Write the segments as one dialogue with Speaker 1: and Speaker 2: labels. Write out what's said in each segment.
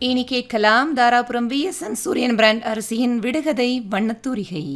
Speaker 1: இனி கேட்கலாம் தாராபுரம் விஎஸ்என் சூரியன் பிராண்ட் அரிசியின் விடுகதை வண்ணத்தூரிகை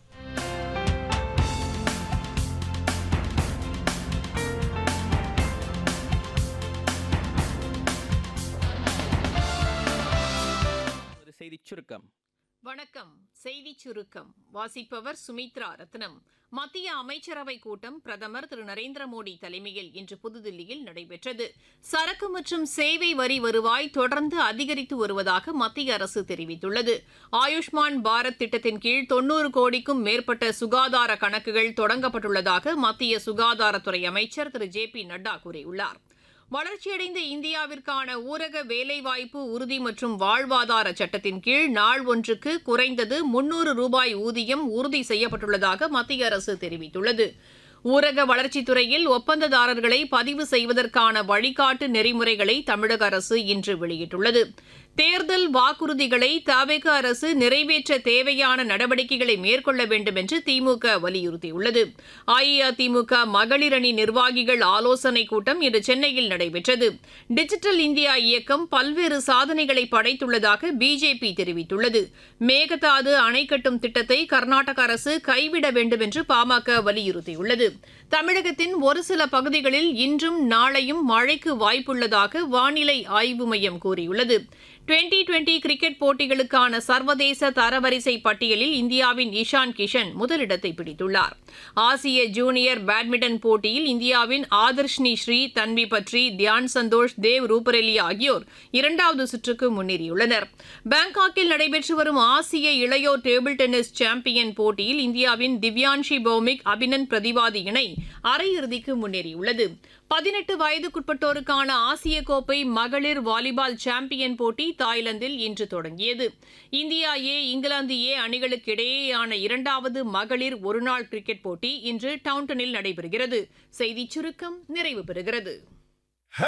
Speaker 2: ஒரு செய்திச் சுருக்கம்
Speaker 3: வணக்கம் செய்திச் சுருக்கம் வாசிப்பவர் சுமித்ரா ரத்னம் மத்திய அமைச்சரவை கூட்டம் பிரதமர் திரு நரேந்திர மோடி தலைமையில் இன்று புதுதில்லியில் நடைபெற்றது சரக்கு மற்றும் சேவை வரி வருவாய் தொடர்ந்து அதிகரித்து வருவதாக மத்திய அரசு தெரிவித்துள்ளது ஆயுஷ்மான் பாரத் திட்டத்தின் கீழ் தொன்னூறு கோடிக்கும் மேற்பட்ட சுகாதார கணக்குகள் தொடங்கப்பட்டுள்ளதாக மத்திய சுகாதாரத்துறை அமைச்சர் திரு ஜே பி நட்டா கூறியுள்ளார் வளர்ச்சியடைந்த இந்தியாவிற்கான ஊரக வேலைவாய்ப்பு உறுதி மற்றும் வாழ்வாதார சட்டத்தின் கீழ் நாள் ஒன்றுக்கு குறைந்தது முன்னூறு ரூபாய் ஊதியம் உறுதி செய்யப்பட்டுள்ளதாக மத்திய அரசு தெரிவித்துள்ளது ஊரக வளர்ச்சித் துறையில் ஒப்பந்ததாரர்களை பதிவு செய்வதற்கான வழிகாட்டு நெறிமுறைகளை தமிழக அரசு இன்று வெளியிட்டுள்ளது தேர்தல் வாக்குறுதிகளை தவிக அரசு நிறைவேற்ற தேவையான நடவடிக்கைகளை மேற்கொள்ள வேண்டும் என்று திமுக வலியுறுத்தியுள்ளது அஇஅதிமுக மகளிர் அணி நிர்வாகிகள் ஆலோசனைக் கூட்டம் இன்று சென்னையில் நடைபெற்றது டிஜிட்டல் இந்தியா இயக்கம் பல்வேறு சாதனைகளை படைத்துள்ளதாக பிஜேபி தெரிவித்துள்ளது மேகதாது அணை கட்டும் திட்டத்தை கர்நாடக அரசு கைவிட வேண்டும் என்று பாமக வலியுறுத்தியுள்ளது தமிழகத்தின் ஒரு சில பகுதிகளில் இன்றும் நாளையும் மழைக்கு வாய்ப்புள்ளதாக வானிலை ஆய்வு மையம் கூறியுள்ளது டுவெண்டி டுவெண்டி கிரிக்கெட் போட்டிகளுக்கான சர்வதேச தரவரிசை பட்டியலில் இந்தியாவின் இஷான் கிஷன் முதலிடத்தை பிடித்துள்ளார் ஆசிய ஜூனியர் பேட்மிண்டன் போட்டியில் இந்தியாவின் ஆதர்ஷ்னி ஸ்ரீ தன்வி பட்ரி தியான் சந்தோஷ் தேவ் ரூபரெல்லி ஆகியோர் இரண்டாவது சுற்றுக்கு முன்னேறியுள்ளனர் பாங்காக்கில் நடைபெற்று வரும் ஆசிய இளையோர் டேபிள் டென்னிஸ் சாம்பியன் போட்டியில் இந்தியாவின் திவ்யான்ஷி பௌமிக் அபினன் பிரதிவாதி இணை அரையிறுதிக்கு முன்னேறியுள்ளது பதினெட்டு வயதுக்குட்பட்டோருக்கான ஆசிய கோப்பை மகளிர் வாலிபால் சாம்பியன் போட்டி தாய்லாந்தில் இன்று தொடங்கியது இந்தியா ஏ இங்கிலாந்து ஏ அணிகளுக்கு இடையேயான இரண்டாவது மகளிர் ஒருநாள் கிரிக்கெட் போட்டி இன்று டவுன்டனில் நடைபெறுகிறது செய்திச் சுருக்கம் நிறைவு பெறுகிறது